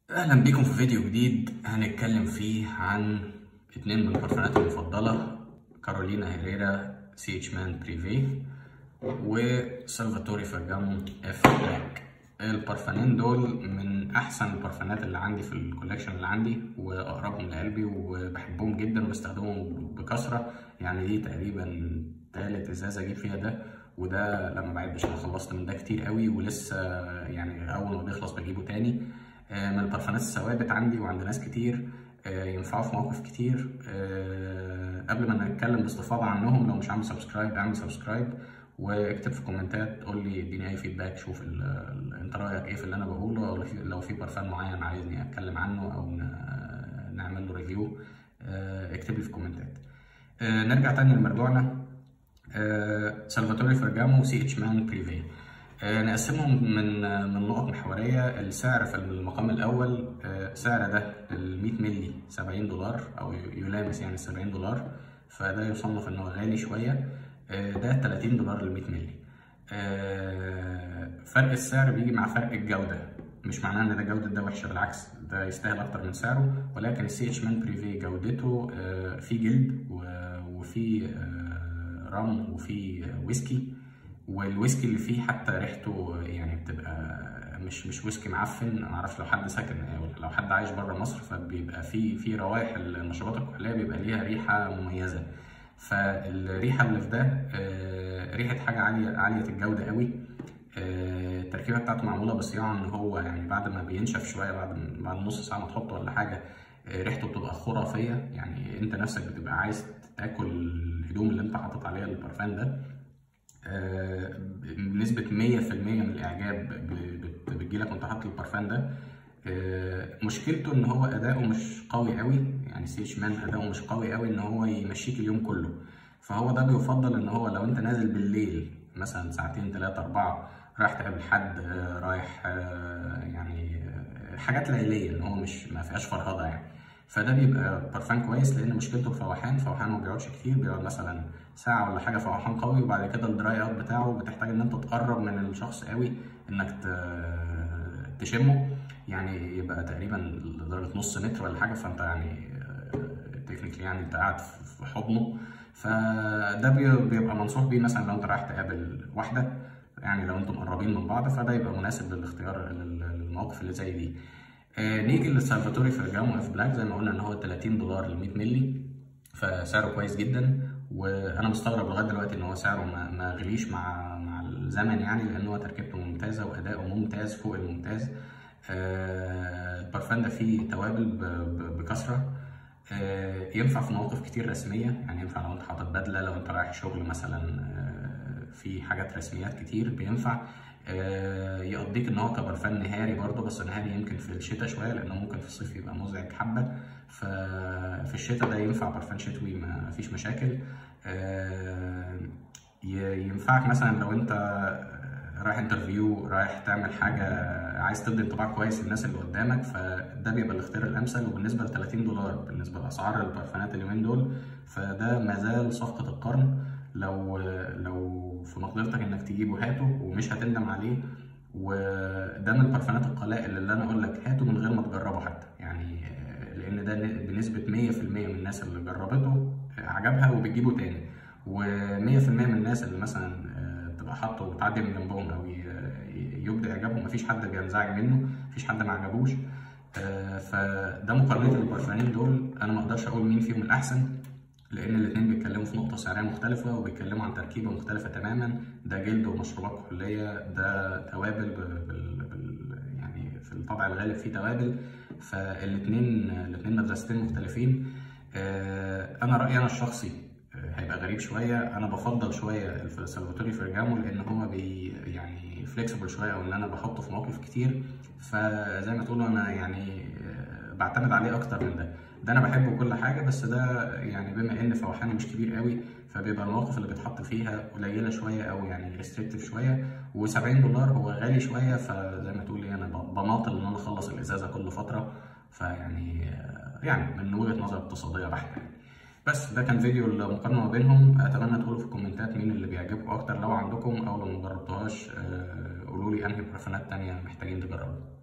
اهلا بيكم في فيديو جديد هنتكلم فيه عن اتنين من البرفانات المفضلة كارولينا هيريرا سي اتش مان بريفي وسلفاتوري فيرجامو اف بلاك البرفانين دول من احسن البرفانات اللي عندي في الكوليكشن اللي عندي واقربهم لقلبي وبحبهم جدا وبستخدمهم بكثرة يعني دي تقريبا تالت ازازة اجيب فيها ده وده لما بعدش انا خلصت من ده كتير قوي ولسه يعني اول ما بيخلص بجيبه تاني من البرفانات الثوابت عندي وعند ناس كتير ينفعوا في مواقف كتير قبل ما نتكلم باستفاضه عنهم لو مش عامل سبسكرايب اعمل سبسكرايب واكتب في كومنتات قول لي اديني اي فيدباك شوف ال ال انت رايك ايه في اللي انا بقوله او لو في برفان معين عايزني اتكلم عنه او نعمل له ريفيو اكتب لي في كومنتات نرجع تاني لمرجوعنا سلفاتوري فرجامو سي اتش مان بريفي نقسمهم من من نقط محورية السعر في المقام الأول سعر ده ال 100 مللي 70 دولار أو يلامس يعني 70 دولار فده يصنف إن هو غالي شوية ده 30 دولار ل 100 مللي فرق السعر بيجي مع فرق الجودة مش معناه إن ده جودة ده وحشة بالعكس ده يستاهل أكتر من سعره ولكن السي اتش مان بريفي جودته في جلد وفي رم وفي ويسكي والويسكي اللي فيه حتى ريحته يعني بتبقى مش مش ويسكي معفن ما اعرفش لو حد ساكن لو حد عايش بره مصر فبيبقى في في روائح المشروبات الكحوليه بيبقى ليها ريحه مميزه فالريحه اللي في ده ريحه حاجه عاليه عاليه الجوده قوي التركيبه بتاعته معموله بصياعه ان هو يعني بعد ما بينشف شويه بعد بعد نص ساعه ما تحطه ولا حاجه ريحته بتبقى خرافيه يعني انت نفسك بتبقى عايز تاكل الهدوم اللي انت حاطط عليها البرفان ده بنسبة 100% من الإعجاب بتجيلك وأنت حاطط البرفان ده مشكلته إن هو أداؤه مش قوي قوي يعني سيش مان أداؤه مش قوي قوي إن هو يمشيك اليوم كله فهو ده بيفضل إن هو لو أنت نازل بالليل مثلا ساعتين تلاتة أربعة رايح تقابل حد رايح يعني حاجات ليلية إن هو مش ما فيهاش فرهضة يعني فده بيبقى برفان كويس لان مشكلته الفواحان فواحان ما بيقعدش كتير بيقعد مثلا ساعه ولا حاجه فواحان قوي وبعد كده الدراي اوت بتاعه بتحتاج ان انت تقرب من الشخص قوي انك تشمه يعني يبقى تقريبا لدرجه نص متر ولا حاجه فانت يعني تكنيكلي يعني انت قاعد في حضنه فده بيبقى منصوح بيه مثلا لو انت رايح تقابل واحده يعني لو انتم مقربين من بعض فده يبقى مناسب للاختيار للمواقف اللي زي دي آه نيجي للسالفاتوري فيرجامو اف بلاك زي ما قلنا ان هو 30 دولار ل 100 مللي فسعره كويس جدا وانا مستغرب لغايه دلوقتي ان هو سعره ما, ما غليش مع مع الزمن يعني لان هو تركيبته ممتازه واداؤه ممتاز فوق الممتاز آه البرفان ده فيه توابل بكثره آه ينفع في مواقف كتير رسميه يعني ينفع لو انت حاطط بدله لو انت رايح شغل مثلا في حاجات رسميات كتير بينفع يقضيك ان هو كبرفان نهاري برضه بس نهاري يمكن في الشتاء شويه لانه ممكن في الصيف يبقى مزعج حبه ففي الشتاء ده ينفع برفان شتوي ما فيش مشاكل ينفعك مثلا لو انت رايح انترفيو رايح تعمل حاجه عايز تدي انطباع كويس للناس اللي قدامك فده بيبقى الاختيار الامثل وبالنسبه ل 30 دولار بالنسبه لاسعار البرفانات اليومين دول فده مازال صفقه القرن لو لو في مقدرتك انك تجيبه هاته ومش هتندم عليه وده من البرفانات القلائل اللي انا اقول لك هاته من غير ما تجربه حتى يعني لان ده بنسبه 100% من الناس اللي جربته عجبها وبتجيبه تاني و100% من الناس اللي مثلا تبقى حاطه وتعدي من جنبهم او يبدا اعجابهم مفيش حد بينزعج منه مفيش حد ما عجبوش فده مقارنه البرفانين دول انا ما اقدرش اقول مين فيهم الاحسن لان الاثنين بيتكلموا في نقطه سعريه مختلفه وبيتكلموا عن تركيبه مختلفه تماما ده جلد ومشروبات كحوليه ده توابل بال... بال... يعني في الطبع الغالب فيه توابل فالاثنين الاثنين مدرستين مختلفين انا رايي انا الشخصي هيبقى غريب شويه انا بفضل شويه السلفاتوري فيرجامو لان هو بي يعني فليكسبل شويه او ان انا بحطه في مواقف كتير فزي ما تقولوا انا يعني بعتمد عليه اكتر من ده ده انا بحبه كل حاجه بس ده يعني بما ان فوحانه مش كبير قوي فبيبقى المواقف اللي بيتحط فيها قليله شويه او يعني ريستريكتيف شويه و70 دولار هو غالي شويه فزي ما تقولي انا بماطل ان انا اخلص الازازه كل فتره فيعني يعني من وجهه نظر اقتصاديه بحته يعني بس ده كان فيديو المقارنه ما بينهم اتمنى تقولوا في الكومنتات مين اللي بيعجبكم اكتر لو عندكم او لو مجربتوهاش قولوا لي انهي برفانات تانية محتاجين تجربوا